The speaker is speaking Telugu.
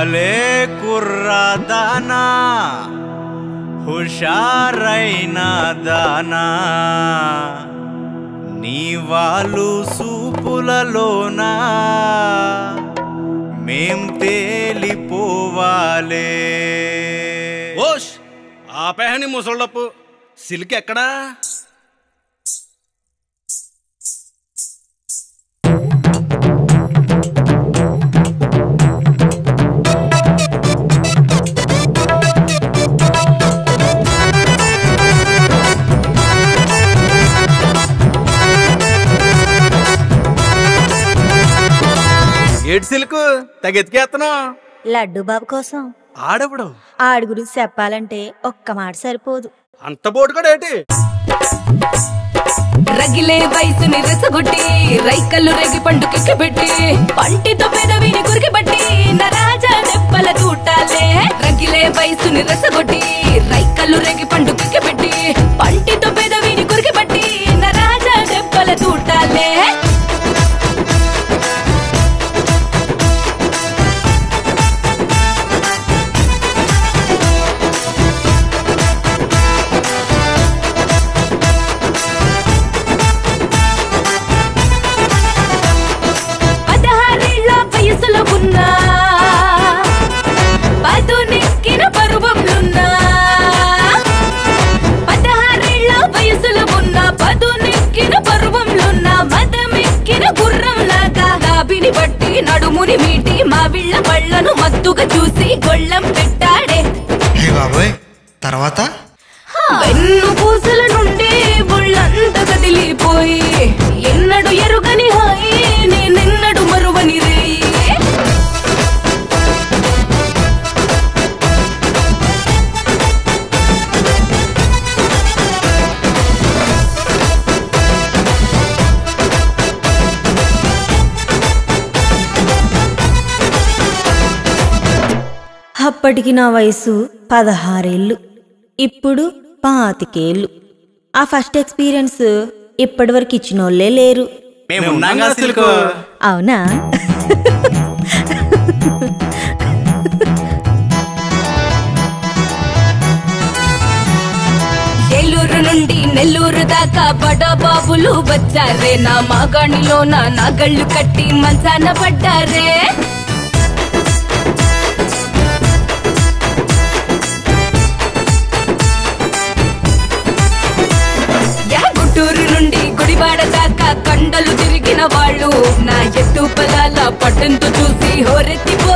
భలే కుర్రాదానా హుషారైన దానా నీ వాళ్ళు సూపులలోనా మేం తేలిపోవాలే ఓష్ ఆపేహని ముసళ్ళప్పు సిల్క్ ఎక్కడా ఏడు సిల్క్ తగెతికేస్తున్నావు లడ్డు బాబు కోసం ఆడెప్పుడు ఆడి గురించి చెప్పాలంటే ఒక్క మాట సరిపోదు అంత బోటు కూడా ఏంటి రగిలే వయసుని రెసగొట్టి రైకల్లు రేగి పండు కిక్కబెట్టి పంటితో పెదవిని కురికిబట్టి నరాజా దెబ్బల తూటాలే రగిలే వయసుని రెసగొట్టి రైకల్లు రేగి పండు కిక్కబెట్టి పంటితో పెదవిని కురికిబట్టి నరాజా దెబ్బల తూటాలే పదహారేళ్ల వయసులో ఉన్నా పదునెక్కిన పరువంలున్నా పదహారేళ్ల వయసులో ఉన్నా పదునెక్కిన పరువంలున్నా మదమెక్కిన గుర్రంలాగా నాభిని బట్టి నడుముని మీటి మా విళ్ళ పళ్ళను మత్తుగా చూసి గొళ్ళం పెట్టాడే హే బాబోయ్ తర్వాత వెన్ను పూసల నుండి ఒళ్ళంత కదిలిపోయి ఎన్నడు ఎరుగని హాయి నేనెన్నడు మరువని రేయి అప్పటికి నా వయసు పదహారేళ్ళు ఇప్పుడు పాతికేళ్ళు ఆ ఫస్ట్ ఎక్స్పీరియన్స్ ఇప్పటివరకు ఇచ్చినోళ్ళే లేరు మేము ఉన్నాం కదా సిల్క్ అవునా ఏలూరు నుండి నెల్లూరు దాకా బడా బాబులు వచ్చారే నా మాగాణిలో నా నాగళ్ళు కట్టి మంచాన పడ్డారే యా గుంటూరు నుండి గుడివాడ దాకా కండలు తిరిగిన వాళ్ళు నా ఎత్తు పదాల పట్టంతో చూసి హోరెత్తి